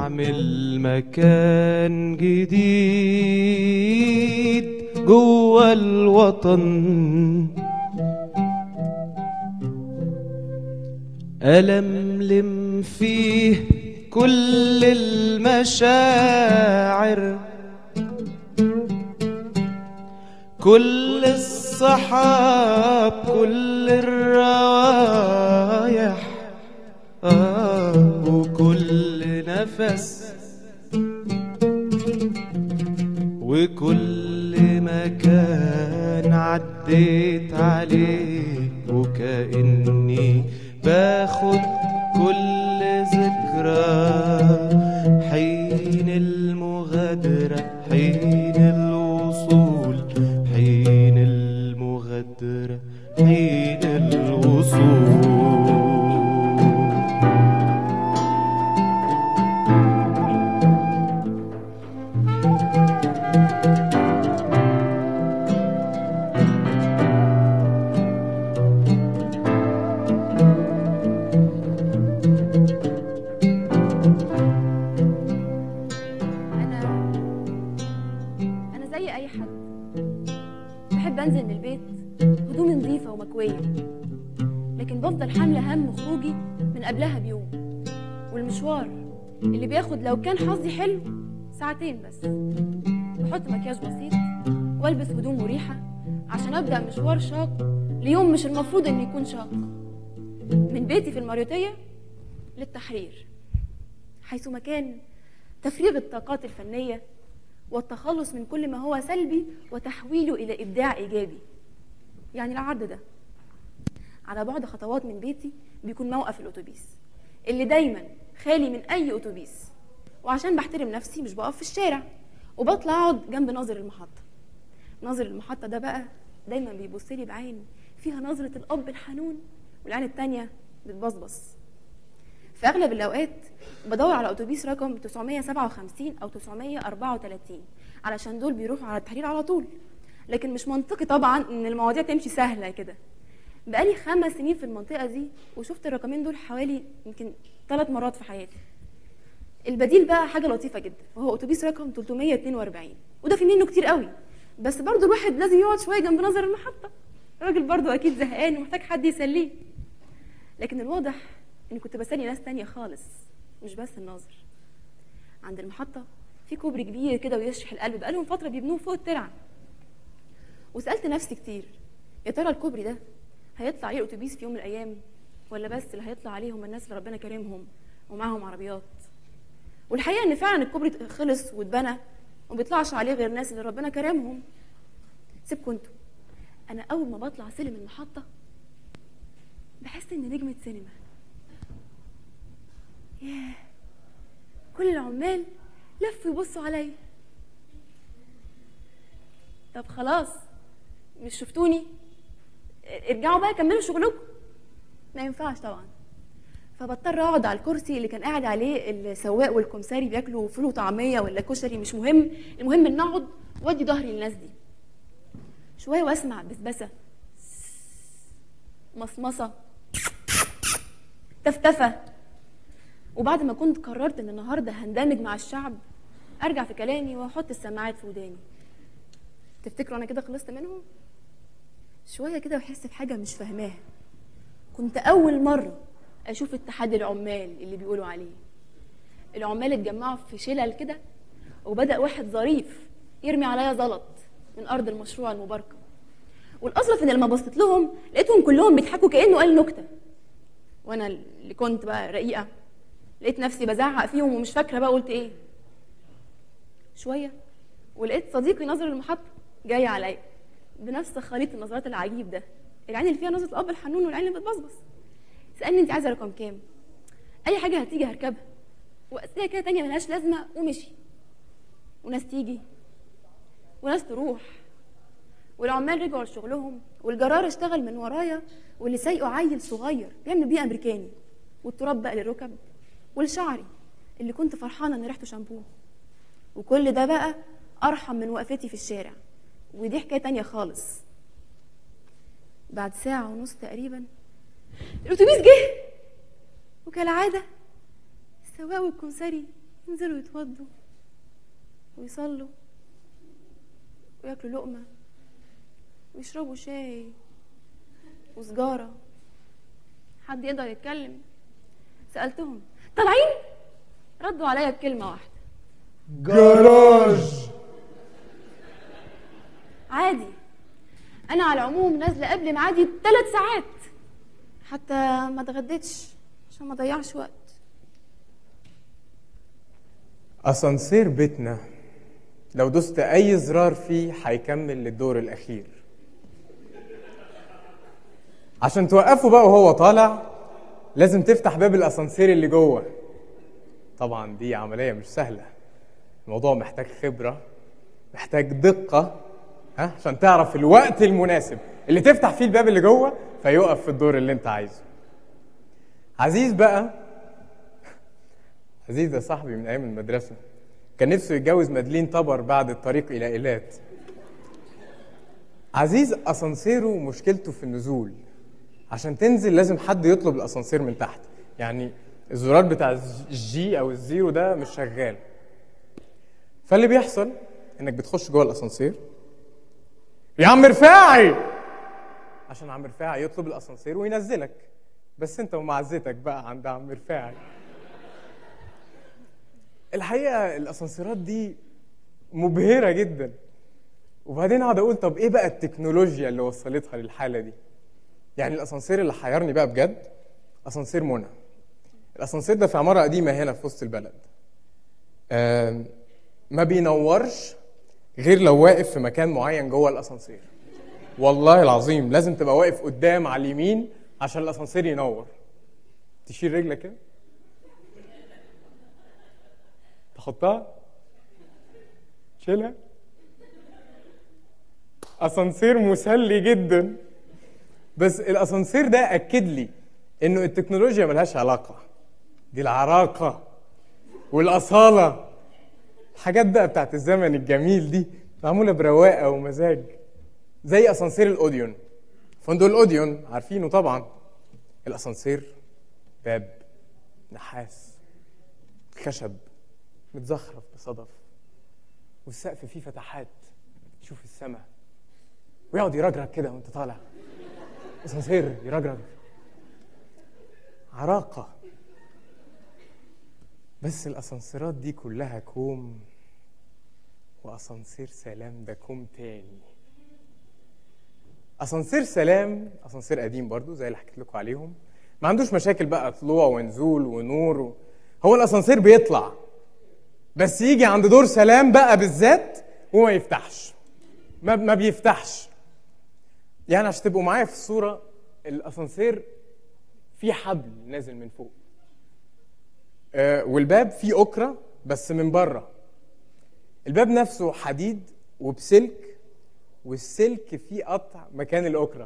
نعمل مكان جديد جوه الوطن ألملم فيه كل المشاعر كل الصحاب كل الروايح آه وكل نفس وكل مكان عديت عليه وكأني باخد كل ذكرى حين المغادرة حين الوصول حين المغادرة حين الوصول انا انا زي اي حد بحب انزل من البيت هدومي نظيفه ومكويه لكن بفضل حامله هم خروجي من قبلها بيوم والمشوار اللي بياخد لو كان حظي حلو ساعتين بس بحط مكياج بسيط والبس هدوم مريحه عشان ابدا مشوار شاق ليوم مش المفروض انه يكون شاق من بيتي في الماريوتيه للتحرير حيث مكان تفريغ الطاقات الفنية والتخلص من كل ما هو سلبي وتحويله إلى إبداع إيجابي يعني العرض ده على بعد خطوات من بيتي بيكون موقف الأتوبيس اللي دايما خالي من أي أتوبيس وعشان بحترم نفسي مش بقف في الشارع وبطلع أقعد جنب ناظر المحطة ناظر المحطة ده بقى دايما بيبص لي بعين فيها نظرة الأب الحنون والعين التانية بتبصبص في اغلب الاوقات بدور على اتوبيس رقم 957 او 934 علشان دول بيروحوا على التحرير على طول لكن مش منطقي طبعا ان المواضيع تمشي سهله كده بقالي خمس سنين في المنطقه دي وشفت الرقمين دول حوالي يمكن ثلاث مرات في حياتي البديل بقى حاجه لطيفه جدا وهو اتوبيس رقم 342 وده في منه كتير قوي بس برضو الواحد لازم يقعد شويه جنب نظر المحطه الراجل برضو اكيد زهقان ومحتاج حد يسليه لكن الواضح اني كنت بسالي ناس تانية خالص مش بس الناظر عند المحطة في كوبري كبير كده ويشرح القلب بقالهم فترة بيبنوه فوق الترعة وسألت نفسي كتير يا ترى الكوبري ده هيطلع عليه الأتوبيس في يوم من الأيام ولا بس اللي هيطلع عليه هم الناس اللي ربنا كرمهم ومعاهم عربيات والحقيقة إن فعلا الكوبري خلص واتبنى وما بيطلعش عليه غير الناس اللي ربنا كرمهم سيبكم انتوا أنا أول ما بطلع سلم المحطة بحس إني نجمة سينما ياه كل العمال لفوا يبصوا عليا طب خلاص مش شفتوني ارجعوا بقى كملوا شغلكم ما ينفعش طبعا فبضطر اقعد على الكرسي اللي كان قاعد عليه السواق والكمساري بياكلوا فول وطعميه ولا كشري مش مهم المهم ان اقعد وادي ظهري للناس دي شويه واسمع بسبسه مصمصه تفتفه وبعد ما كنت قررت ان النهارده هندمج مع الشعب ارجع في كلامي واحط السماعات في وداني تفتكروا انا كده خلصت منهم شويه كده واحس بحاجه مش فاهماها كنت اول مره اشوف اتحاد العمال اللي بيقولوا عليه العمال اتجمعوا في شلل كده وبدا واحد ظريف يرمي عليا زلط من ارض المشروع المباركه والاصرف ان لما بصيت لهم لقيتهم كلهم بيضحكوا كانه قال نكته وانا اللي كنت بقى رقيقه لقيت نفسي بزعق فيهم ومش فاكره بقى قلت ايه شويه ولقيت صديقي ناظر المحطه جاي عليا بنفس خليط النظرات العجيب ده العين اللي فيها نظره الاب الحنون والعين اللي بتبصبص سالني انت عايزه رقم كام اي حاجه هتيجي هركبها واسئله كده تانية ملهاش لازمه ومشي وناس تيجي وناس تروح والعمال رجعوا لشغلهم والجرار اشتغل من ورايا واللي سايقه عيل صغير بيعمل بيه امريكاني والتراب بقى للركب والشعري اللي كنت فرحانه ان ريحته شامبو وكل ده بقى ارحم من وقفتي في الشارع ودي حكايه تانية خالص بعد ساعه ونص تقريبا الاتوبيس جه وكالعاده السواق والكمساري ينزلوا يتوضوا ويصلوا وياكلوا لقمة ويشربوا شاي وسجارة حد يقدر يتكلم سألتهم طالعين ردوا عليا بكلمة واحدة جراج عادي أنا على العموم نازلة قبل ميعادي بثلاث ساعات حتى ما اتغديتش عشان ما اضيعش وقت اسانسير بيتنا لو دوست اي زرار فيه هيكمل للدور الاخير عشان توقفه بقى وهو طالع لازم تفتح باب الاسانسير اللي جوه طبعا دي عمليه مش سهله الموضوع محتاج خبره محتاج دقه ها عشان تعرف الوقت المناسب اللي تفتح فيه الباب اللي جوه فيقف في الدور اللي انت عايزه عزيز بقى عزيز ده صاحبي من ايام المدرسه كان نفسه يتجوز مدلين طبر بعد الطريق الى ايلات عزيز اسانسيره مشكلته في النزول عشان تنزل لازم حد يطلب الاسانسير من تحت يعني الزرار بتاع الجي او الزيرو ده مش شغال فاللي بيحصل انك بتخش جوه الاسانسير يا عم رفاعي عشان عم رفاعي يطلب الاسانسير وينزلك بس انت ومعزتك بقى عند عم رفاعي الحقيقه الاسانسيرات دي مبهره جدا وبعدين اقعد اقول طب ايه بقى التكنولوجيا اللي وصلتها للحاله دي يعني الاسانسير اللي حيرني بقى بجد اسانسير منى الاسانسير ده في عماره قديمه هنا في وسط البلد آم، ما بينورش غير لو واقف في مكان معين جوه الاسانسير والله العظيم لازم تبقى واقف قدام على اليمين عشان الاسانسير ينور تشيل رجلك كده تحطها تشيلها اسانسير مسلي جدا بس الاسانسير ده اكد لي انه التكنولوجيا ملهاش علاقه دي العراقه والاصاله الحاجات بقى بتاعت الزمن الجميل دي معموله برواقه ومزاج زي اسانسير الاوديون فندق الاوديون عارفينه طبعا الاسانسير باب نحاس خشب متزخرف بصدف والسقف فيه فتحات تشوف السماء ويقعد يرجرج كده وانت طالع اسانسير يرجرج عراقه بس الاسانسيرات دي كلها كوم واسانسير سلام ده كوم تاني اسانسير سلام اسانسير قديم برضو زي اللي حكيت لكم عليهم ما عندوش مشاكل بقى طلوع ونزول ونور و... هو الاسانسير بيطلع بس يجي عند دور سلام بقى بالذات وما يفتحش ما ما بيفتحش يعني عشان تبقوا معايا في الصوره الاسانسير فيه حبل نازل من فوق آه، والباب فيه أكرة بس من بره الباب نفسه حديد وبسلك والسلك فيه قطع مكان الأكرة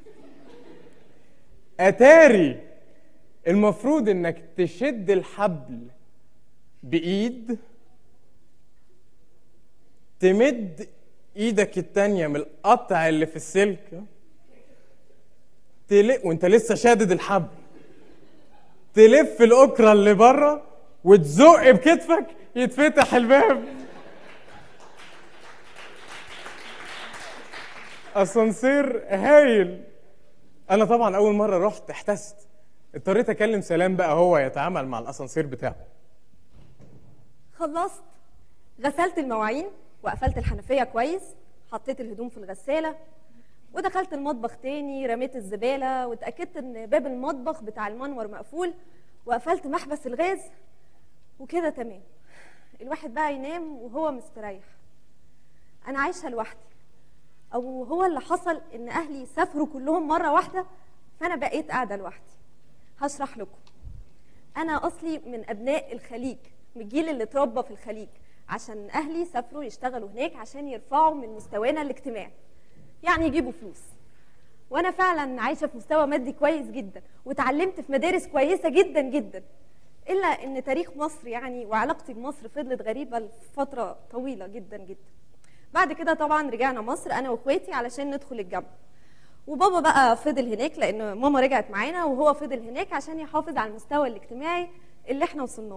أتاري المفروض إنك تشد الحبل بإيد تمد إيدك التانية من القطع اللي في السلك تلق وانت لسه شادد الحبل تلف الاكره اللي بره وتزق بكتفك يتفتح الباب اسانسير هايل انا طبعا اول مره رحت احتست اضطريت اكلم سلام بقى هو يتعامل مع الاسانسير بتاعه خلصت غسلت المواعين وقفلت الحنفيه كويس حطيت الهدوم في الغساله ودخلت المطبخ تاني رميت الزباله واتاكدت ان باب المطبخ بتاع المنور مقفول وقفلت محبس الغاز وكده تمام الواحد بقى ينام وهو مستريح انا عايشه لوحدي او هو اللي حصل ان اهلي سافروا كلهم مره واحده فانا بقيت قاعده لوحدي هشرح لكم انا اصلي من ابناء الخليج من الجيل اللي اتربى في الخليج عشان اهلي سافروا يشتغلوا هناك عشان يرفعوا من مستوانا الاجتماعي يعني يجيبوا فلوس وانا فعلا عايشه في مستوى مادي كويس جدا وتعلمت في مدارس كويسه جدا جدا الا ان تاريخ مصر يعني وعلاقتي بمصر فضلت غريبه لفتره طويله جدا جدا بعد كده طبعا رجعنا مصر انا واخواتي علشان ندخل الجامعه وبابا بقى فضل هناك لان ماما رجعت معانا وهو فضل هناك عشان يحافظ على المستوى الاجتماعي اللي احنا وصلنا له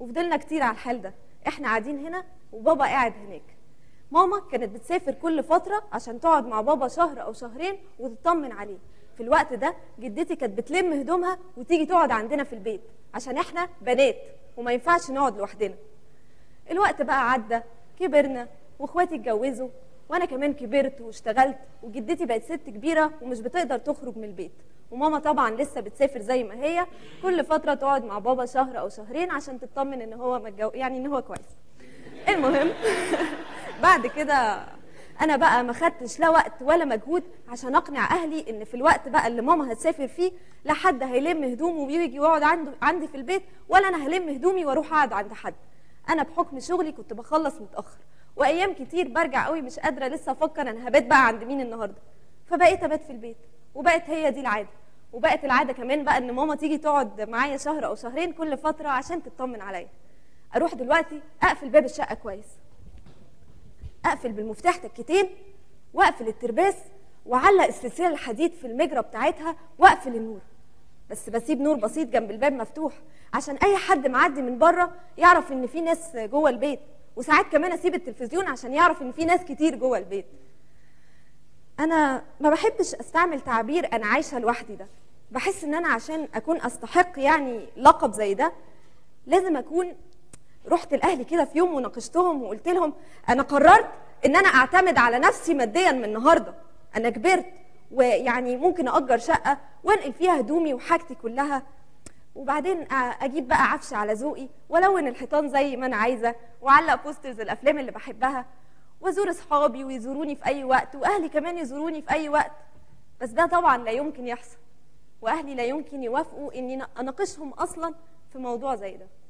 وفضلنا كتير على الحال ده احنا قاعدين هنا وبابا قاعد هناك ماما كانت بتسافر كل فترة عشان تقعد مع بابا شهر أو شهرين وتطمن عليه في الوقت ده جدتي كانت بتلم هدومها وتيجي تقعد عندنا في البيت عشان احنا بنات وما ينفعش نقعد لوحدنا الوقت بقى عدى كبرنا واخواتي اتجوزوا وانا كمان كبرت واشتغلت وجدتي بقت ست كبيره ومش بتقدر تخرج من البيت وماما طبعا لسه بتسافر زي ما هي كل فتره تقعد مع بابا شهر او شهرين عشان تطمن ان هو متجو... يعني ان هو كويس المهم بعد كده انا بقى ما خدتش لا وقت ولا مجهود عشان اقنع اهلي ان في الوقت بقى اللي ماما هتسافر فيه لا حد هيلم هدومه ويجي يقعد عنده عندي في البيت ولا انا هلم هدومي واروح اقعد عند حد انا بحكم شغلي كنت بخلص متاخر وايام كتير برجع قوي مش قادره لسه افكر انا هبات بقى عند مين النهارده فبقيت ابات في البيت وبقت هي دي العاده وبقت العاده كمان بقى ان ماما تيجي تقعد معايا شهر او شهرين كل فتره عشان تطمن عليا اروح دلوقتي اقفل باب الشقه كويس اقفل بالمفتاح تكتين واقفل الترباس واعلق السلسله الحديد في المجرى بتاعتها واقفل النور بس بسيب نور بسيط جنب الباب مفتوح عشان اي حد معدي من بره يعرف ان في ناس جوه البيت وساعات كمان اسيب التلفزيون عشان يعرف ان في ناس كتير جوه البيت انا ما بحبش استعمل تعبير انا عايشه لوحدي ده بحس ان انا عشان اكون استحق يعني لقب زي ده لازم اكون رحت لاهلي كده في يوم وناقشتهم وقلت لهم انا قررت ان انا اعتمد على نفسي ماديا من النهارده انا كبرت ويعني ممكن اجر شقه وانقل فيها هدومي وحاجتي كلها وبعدين اجيب بقى عفش على ذوقي والون الحيطان زي ما انا عايزه واعلق بوسترز الافلام اللي بحبها وازور اصحابي ويزوروني في اي وقت واهلي كمان يزوروني في اي وقت بس ده طبعا لا يمكن يحصل واهلي لا يمكن يوافقوا اني اناقشهم اصلا في موضوع زي ده